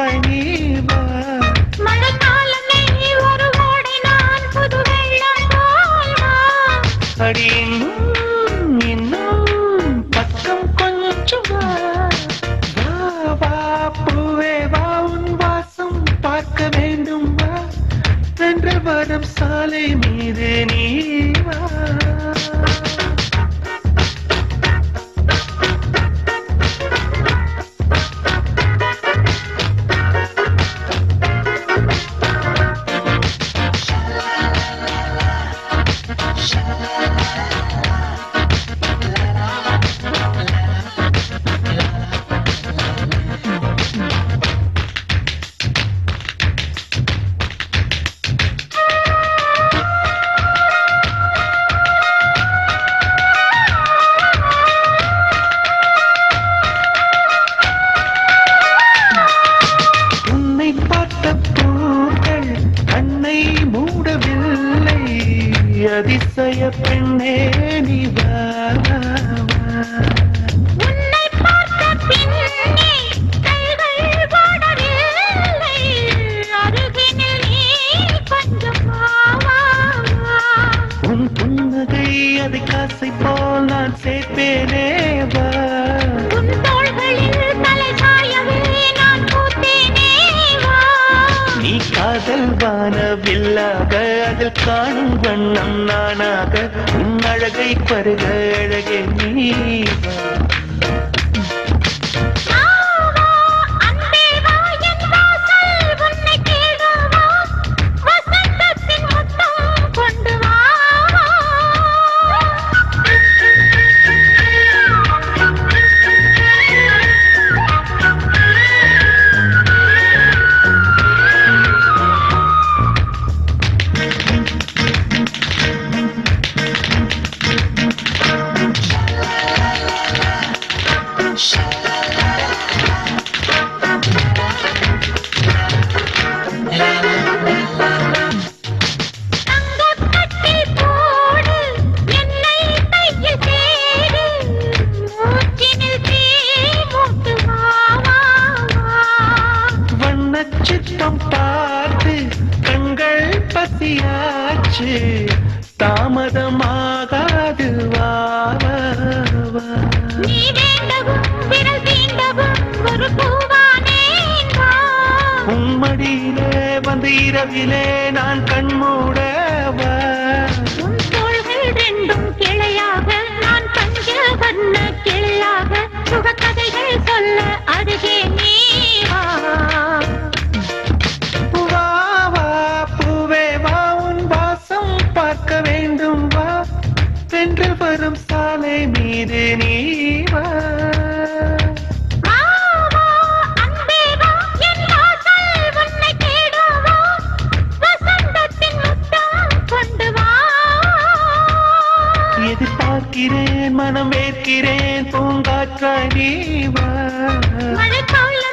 பூங்காற்றாய் நீ வா மழைக்காலமே ஒரு ஓடை நான் புது வெள்ளம் போல் வா. அடி இன்னும் இன்னும் பக்கம் கொஞ்சம் வா வா வா பூவே வா உன் வாசம் பார்க்க வேண்டும் வா வென்ற வரம் சாலை மீது நீ வா உன்னை பார்த்த பூக்கள் கண்ணை மூடவில்லை அதிசய பெண்ணே நீ வா வா, வா. உன்னை பார்த்த பின்னே கைகள் ஓடவில்லை. அருகினில் நீ கொஞ்சம் வா, வா, வா. உன் புன்னகை அதை காசை போல் நான் சேர்ப்பேனே வா உன் தோள்களில் தலை சாயவே நான் பூத்தேனே வா. நீ காதல் வானவில்லாக அதில் காணும் வண்ணம் நானாக உன் அழகை பருக அழகே நீ வா வா, வா, அன்பே வா, என் வாசல் உன்னை தேடவா. வசந்தத்தின் முத்தம் கொண்டு வா தங்கக்கட்டில் போடு, என்னை கையில் தேடு. மூச்சினில் தீ மூட்டு வா, வா, வா. வண்ணச் சித்தம் பார்த்து கண்கள் பசியாச்சு தாமதமாகாது வா வா, வா. நீ வேண்டவும் விரல் தீண்டவும் ஒரு பூவானேன் வா. உம்மடியிலே வந்து இரவிலே நான் கண்மூட வா உன் தோள்கள் ரெண்டும் கிளையாக நான் பஞ்ச வண்ண கிளையாக சுகக்கதைகள் சொல்ல அருகே நீ வா வா வா பூவே வா உன் வாசம் பார்க்க வேண்டும் வா வென்று வரும் சாலை மீது நீ வா வா, வா, அன்பே வா, என் வாசல் உன்னை தேடவா. வசந்தத்தின் முத்தம் கொண்டு வா. எதிர்பார்க்கிறேன் மனம் வேர்க்கிறேன் பூங்காற்றாய் நீ வா மழைக்கால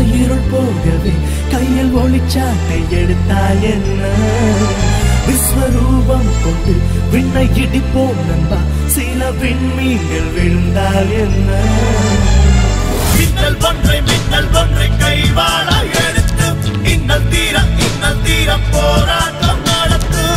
இருள் போகவே கையில் ஒளிச்சாட்டை எடுத்தால் என்ன விஸ்வரூபம் கொண்டு விண்ணை இடிப்போம் நண்பா சில விண்மீன்கள் விழுந்தால் என்ன மின்னல் ஒன்றை மின்னல் ஒன்றை கைவாழ எடுத்து இன்னல் தீர இன்னல் தீர போராட்டம் நடத்து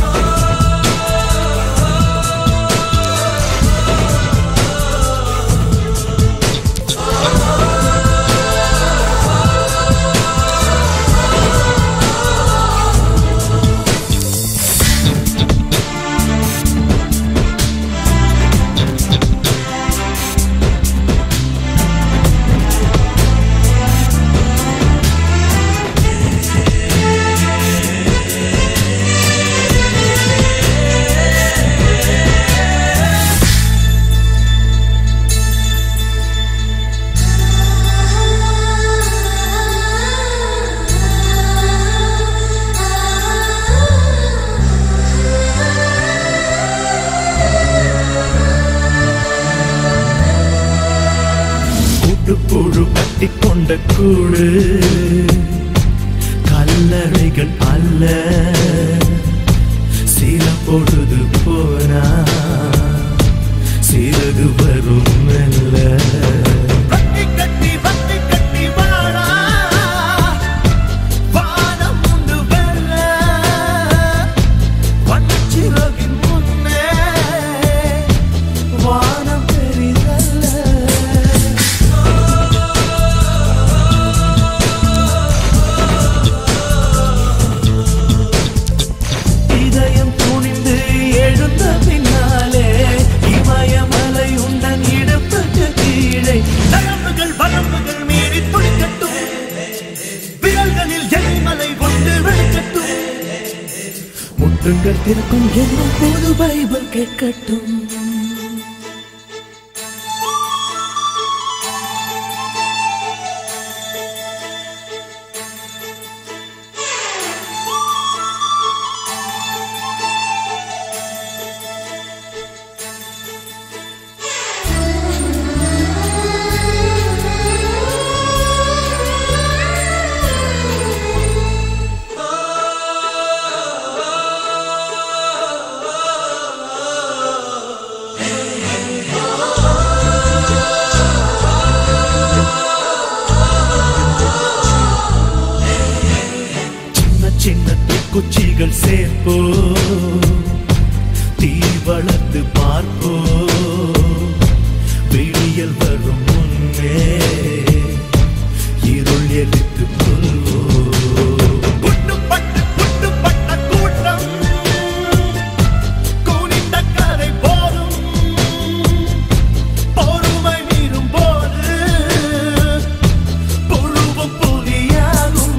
கூட்டுப்புழு கட்டி கொண்ட கூடு கல்லறைகள் அல்ல சில பொழுது போனா சிறகு வரும் மெல்ல வட்டி கட்டி வட்டி கட்டி வாழா வானம் உண்டு வெல்ல வண்ணச்சிறகின் முன்னே வானம் பெரிதல்ல இதயம் துணிந்து எழுந்த பின்னாலே இமயமலை உண்டன் இடுப்புக்கு கீழே நரம்புகள் வரம்புகள் மீறி துடிக்கட்டும் விரல்களில் எரிமலை கொண்டு வெடிக்கட்டும் முட்டுங்கள் திறக்கும் என்னும் போது பைபிள் கேட்கட்டும் சின்ன சின்ன குச்சிகள் சேர்ப்போ தீ வளர்த்து பார்ப்போ வெளியில் வரும் முன்னே இருள் எதிர்த்து கொள்வோ குட்டுப்பட்டு குட்டுப்பட்ட கூட்டம் கூனிட்ட கரை போதும் பொறுமை மீறும் போது புழுவும் புலியாகும்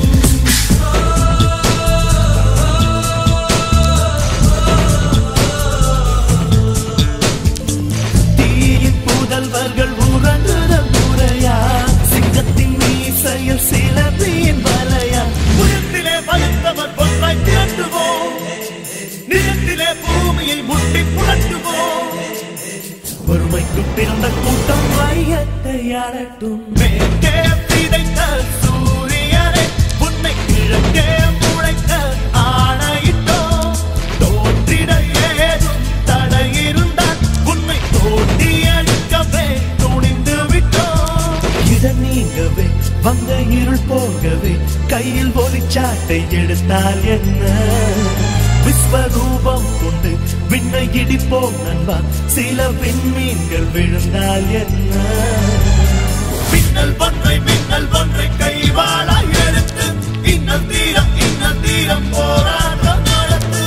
தீயின் புதல்வர்கள் உறங்குதல் முறையா சிங்கத்தின் மீசையில் சிலந்தியின் வலையா புயத்திலே வலுத்தவர் பொன்றாய் திரட்டுவோம் நிலத்திலே பூமியை முட்டி புரட்டுவோம் வறுமைக்கு பிறந்த கூட்டம் மையத்தை அழட்டும் மேற்கே விதைத்த சூரியனை உன்னை கிழக்கே முளைக்க ஆணையிட்டோம் தோன்றிட ஏதும் தடை இருந்தால் உன்னை தோண்டி அழிக்கவே துணிந்து விட்டோம் இதன் நீங்கவே வந்த இருள் போகவே கையில் ஒளிச்சாட்டை எடுத்தால் என்ன விஸ்வரூபம் கொண்டு விண்ணை இடிப்போம் நண்பா சில விண்மீன்கள் விழுந்தால் என்ன மின்னல் ஒன்றை மின்னல் ஒன்றை கைவாளா எடுத்து இன்னல் தீரம் இன்னல் தீரம் போராட்டம் நடத்து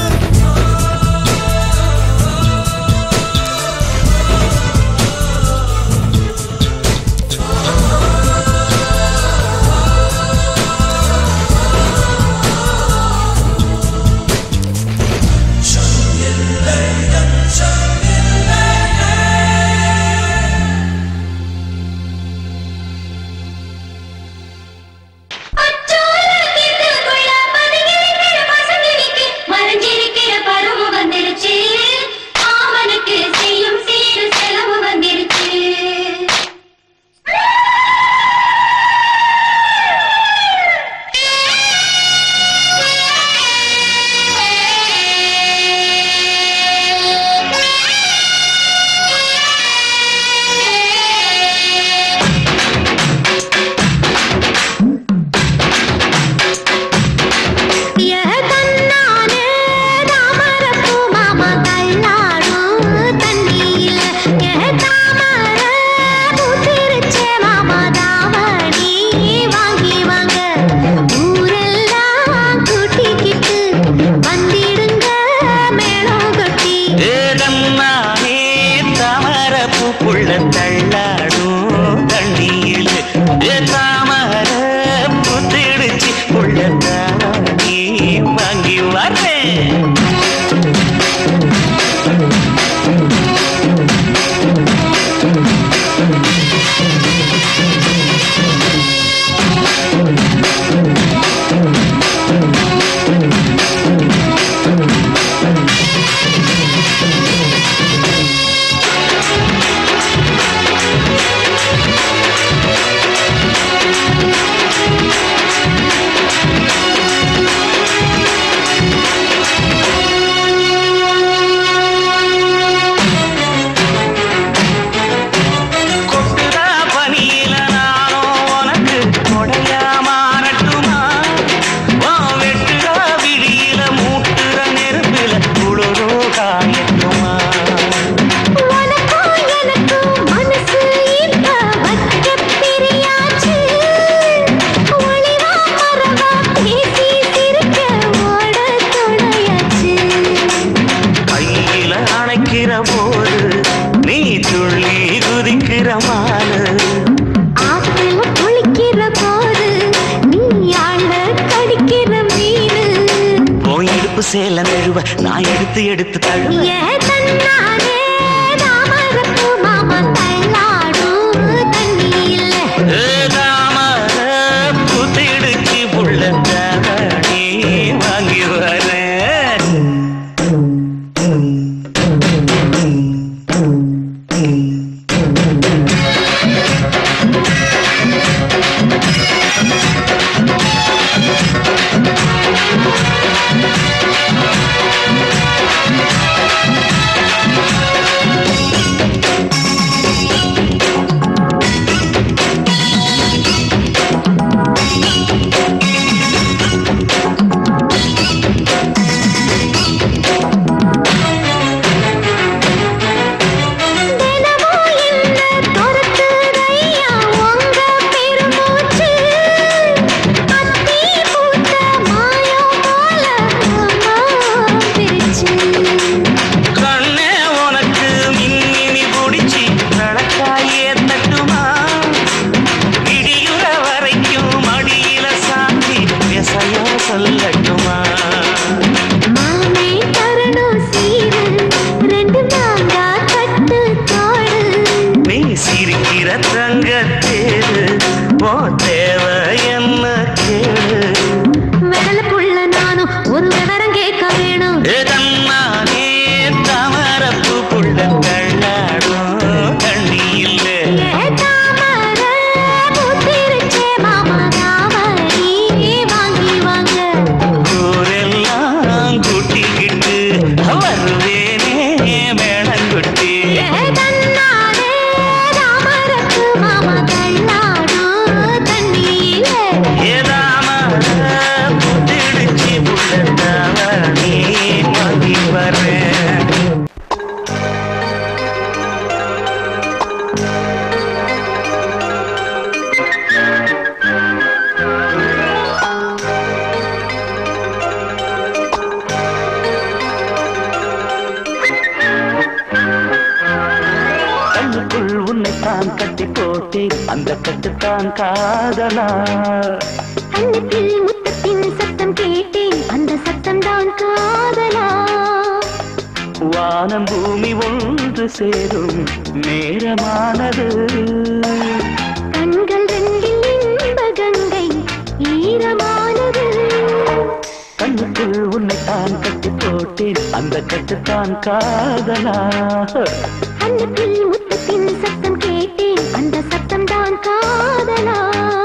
சேல நழுவ நான் எடுத்து எடுத்து தழுவ ஏ தன்னாலே தாமரப்பூ மாமா தள்ளாடும் தண்ணி இல்ல ஏதாமர புத்திடுச்சு புள்ள தாவணி வாங்கி வரேன் தினமும் என்ன துரத்துதையா உங்க பெருமூச்சு அத்தி பூத்த மாயம் போல மாமா பிரிச்சு கண்ணே உனக்கு மின்மினி பிடிச்சி நடக்காயே தட்டுமா இடியுற வரைக்கும் மடியில சாந்தி விசையோ சொல்லட்டுமா மாமே தரணும் சீரு ரெண்டு மாங்கா கட்டு தோடு நீ சிரிக்கிற தங்கத்தேரு போ தேவை என்ன கேளு விரல புள்ள நானும் ஒரு விவரம் கேட்க வேணும் ஏ தன்னானே தாமரப்பு புள்ள கண்ணாடும் தண்ணி இல்லை ஏ தாமர பூத்திருச்சே மாமா தாமரை வாங்கி வாங்க ஊரெல்லாம் கூட்டிக்கிட்டு வருவேனே மேளங்குட்டி ஏ தன்னாலே தாமரப்பு மாமா தள்ளாடும் தண்ணியில ஏதாம புத்திடுச்சு புள்ளத்தாவ நீ வாங்கி வரேன் கண்ணுக்குள் உன்னைத்தான் கட்டி போட்டேன் அந்த கட்டுத்தான் காதலா கண்ணத்தில் முத்தத்தின் சத்தம் கேட்டேன் அந்த சத்தம் தான் காதலா வானம் பூமி ஒன்று சேரும் நேரமானது கண்கள் ரெண்டில் இன்ப கங்கை ஈரமானது கண்ணுக்குள் உன்னைத்தான் கட்டி போட்டேன் அந்த கட்டுத்தான் காதலா கண்ணத்தில் முத்தத்தின் சத்தம் கேட்டேன் அந்த சத்தம் தான் காதலா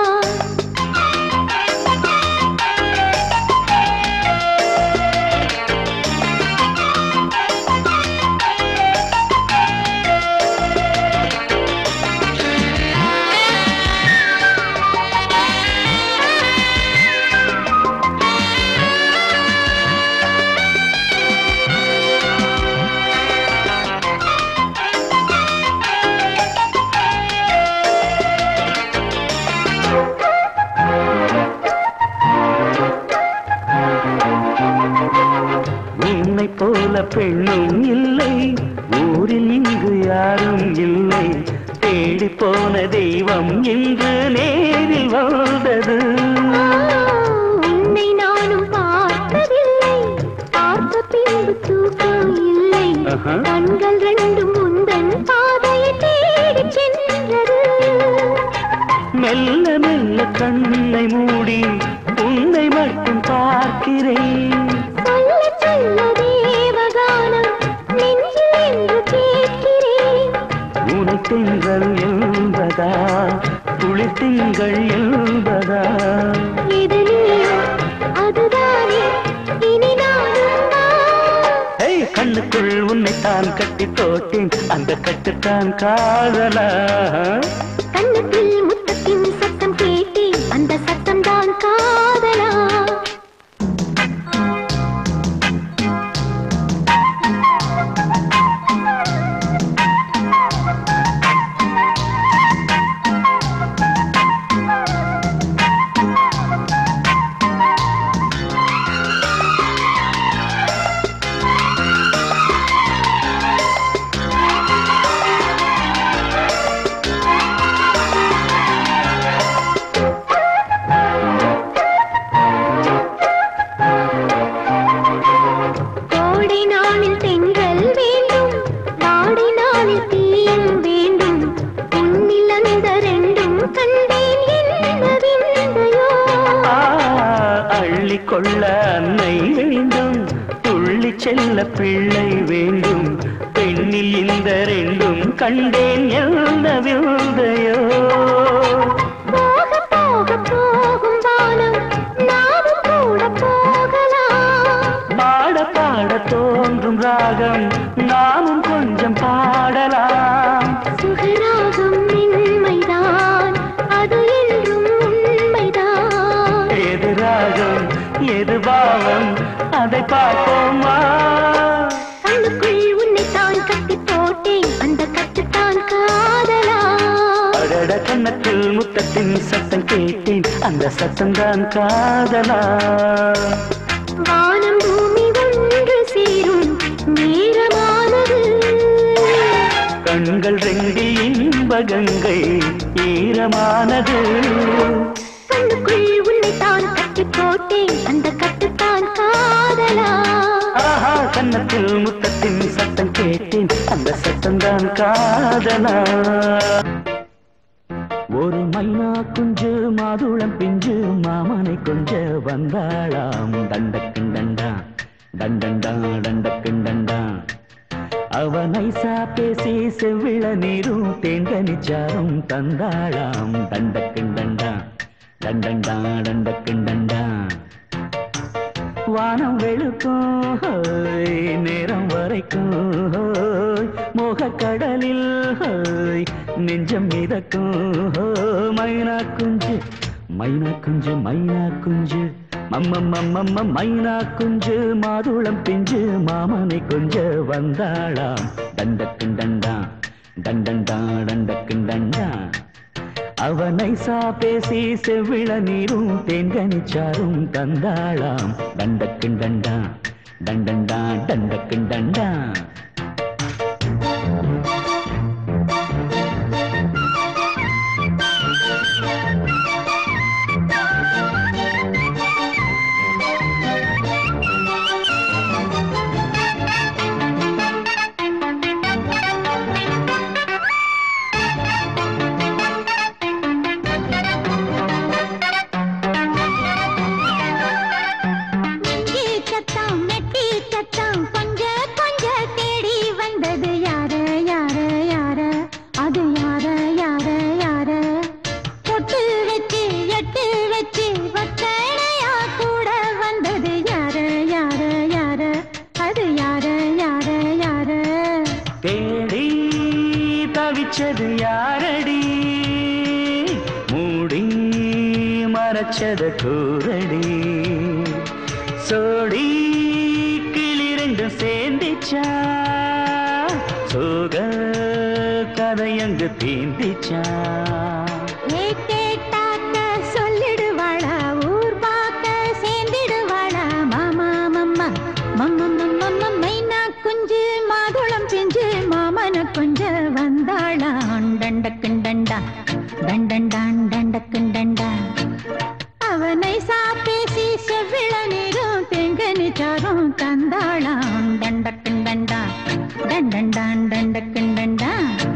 உன்னை போல பெண்ணும் இல்லை ஊரில் இங்கு யாரும் இல்லை தேடி போன தெய்வம் இன்று நேரில் வந்தது உன்னை நானும் பார்த்ததில்லை பார்த்த பின்பு தூக்கம் இல்லை ஆஹா. கண்கள் ரெண்டும் முந்தன் பாதையை தேடி சென்றது மெல்ல மெல்ல கண்ணை மூடி உன்னை மட்டும் பார்க்கிறேன் சொல்ல சொல்ல தேவகானம் நெஞ்சில் என்று கேட்கிறேன் உனை திங்கள் என்பதா குளிர் திங்கள் என்பதா இது நீயோ அதுதானே இனி நானும் தான். ஏய் கண்ணுக்குள் உன்னைத்தான் கட்டி போட்டேன் அந்த கட்டுத்தான் காதலா கண்ணத்தில் முத்தத்தின் சத்தம் கேட்டேன் அந்த சத்தம் தான் காதலா அள்ளிக்கொள்ள அன்னை வேண்டும் துள்ளி செல்ல பிள்ளை வேண்டும் பெண்ணில் இந்த ரெண்டும் கண்டேன் எந்த விந்தையோ போக போக போகும் வானம் நாமும் கூட போகலாம் பாட பாட தோன்றும் ராகம் நாமும் கொஞ்சம் பாடலாம் சுகராகம் இன்மைதான் அது என்றும் உண்மைதான் எது ராகம் எது பாவம் அதை பார்ப்போமா கண்ணுக்குள் உன்னை தான் கட்டி போட்டேன் அந்த கட்டுத்தான் காதலா அடட கண்ணத்தில் முத்தத்தின் சத்தம் கேட்டேன் அந்த சத்தம்தான் காதலா வானம் பூமி ஒன்று சேரும் நேரமானது கண்கள் ரெண்டில் இன்பகங்கை ஈரமானது கண்ணுக்குள் உன்னை தான் கட்டி போட்டேன் அந்த கட்டுத்தான் காதலா ஆஹா கண்ணத்தில் முத்தத்தின் சத்தம் கேட்டேன் அந்த சத்தம்தான் காதலா ஒரு மைனா குஞ்சு மாதுளம் பிஞ்சு மாமனை கொஞ்ச வந்தாளாம் தண்டக்கிண்டண்டா தண்டண்டா தண்டக்கிண்டண்டா அவ நைசா பேசி செவ்விள நீரும் தேங்கனிச்சாரும் தந்தாளாம் தண்டக்கிண்டண்டா தண்டண்டா தண்டக்கிண்டண்டா வானம் வெளுக்கும் ஹோய், நேரம் வரைக்கும் ஹோய், மோகக்கடலில் ஹோய், நெஞ்சம் மிதக்கும் ஹோய், மைனா குஞ்சு மைனா குஞ்சு மைனா குஞ்சு மம்மம்மம்மம்ம மைனா குஞ்சு மாதுளம் பிஞ்சு மாமனை கொஞ்ச வந்தாளாம் தண்டக்கிண்டண்டா தண்டண்டா தண்டக்கிண்டண்டா அவனை சா பேசி செவ்விள நீரும் தேன்கனிச்சாரும் தந்தாளாம் தண்டக்கிண்டண்டா தண்டண்டா தண்டக்கிண்டண்டா நெஞ்சி சத்தம் நெட்டி சத்தம் கொஞ்ச கொஞ்ச தேடி வந்தது யார யார யார அது யார யார யார பொட்டு வச்சு எட்டு வச்சு வக்கணையா கூட வந்தது யார யார யார அது யார யார யார தேடி தவிச்சது யாரடி மூடி மறைச்சத கூரடி சோடி கிளி ரெண்டும் சேர்ந்திச்சா சோக கதையங்கு தீந்திச்சா ஏ கேட்டாக்க சொல்லிடுவாளா ஊர் பார்க்க சேர்ந்திடுவாளா மாமா மம்மா மம்ம மம்ம மைனா குஞ்சு மாதுளம் பிஞ்சு மாமன கொஞ்ச வந்தாளா டண்டக்குண்டண்டா டண்டண்டான் டண்டக்குண்டண்டா அவனை சாப்பேசி செவ்விள நீரும் தெங்கனிச்சாரும் தந்தாளாம் டண்டக்குண்டண்டா டண்டண்டான் டண்டக்குண்டண்டா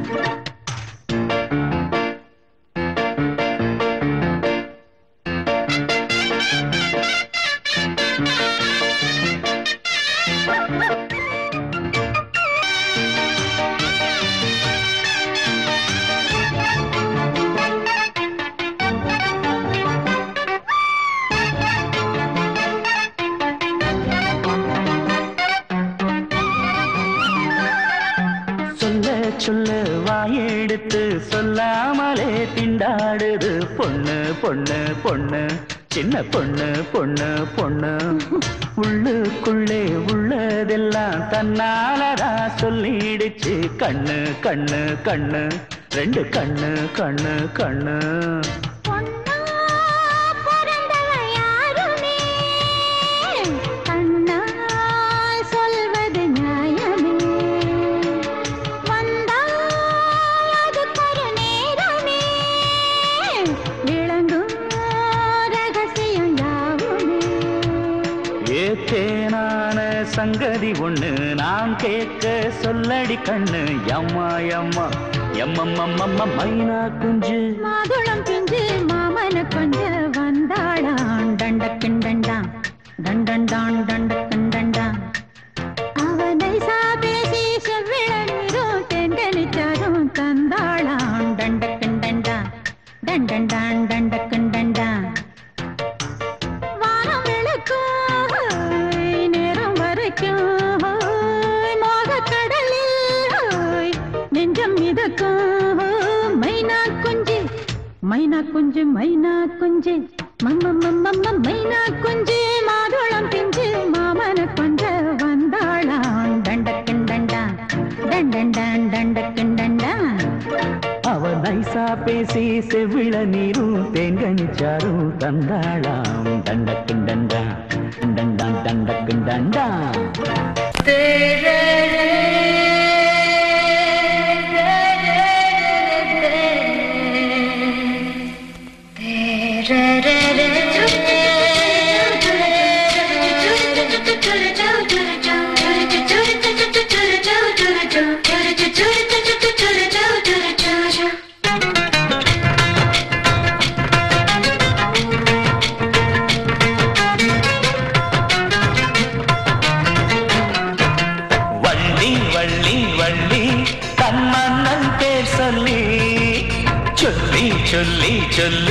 சொல்ல சொல்ல வாயெடுத்து சொல்லாமலே திண்டாடுது பொண்ணு பொண்ணு பொண்ணு சின்ன பொண்ணு பொண்ணு பொண்ணு உள்ளுக்குள்ளே உள்ளதெல்லாம் தன்னாலதா சொல்லிடுச்சு கண்ணு கண்ணு கண்ணு ரெண்டு கண்ணு கண்ணு கண்ணு பொன்னா பிறந்தவ யாருமே கண்ணால் சொல்வது நியாயமே வந்தால் அதுக்கொரு நேரமே விளங்கும் ரகசியம் யாவுமே ஏத்தேனான சங்கதி ஒண்ணு நான் கேட்க சொல்லடி கண்ணு எம்மா எம்மா எம்மம்மம்மம்ம மைனா குஞ்சு மாதுளம் பிஞ்சு மாமன கொஞ்ச வந்தாளாம் டண்டக்கிண்டண்டா டன் டான் டண்ட கண்டண்டா அவனை சாபேசி செவ்விழநீரும் தென்கனிச்சாரும் தந்தாளாம் டண்ட கண்டண்டா டண்டண்டான் டண்ட கண்டண்டா வானம் விளக்கும் ஹோய், நேரம் வரைக்கும் ஹோய், மோகக்கடலில் ஹோய், நெஞ்சம் மிதக்கும் ஹோய், மைனா குஞ்சு மைனா குஞ்சு மைனா குஞ்சு மம்மம்மம்மம்ம மைனா குஞ்சு மாதுளம் பிஞ்சு மாமன கொஞ்ச வந்தாளாம் தண்டக்கண்டண்டா தண்டண்டான் தண்டக்கண்டண்டா அவ நைசா பேசி செவ்விள நீரும் தேங்கனிச்சாரும் தந்தாளாம் தண்டக்குண்டண்டா டண்டான் தண்டக்குண்டண்டா வள்ளி வள்ளி வள்ளி தன்மன்னன் பேர் சொல்லி சொல்லி சொல்லி சொல்லி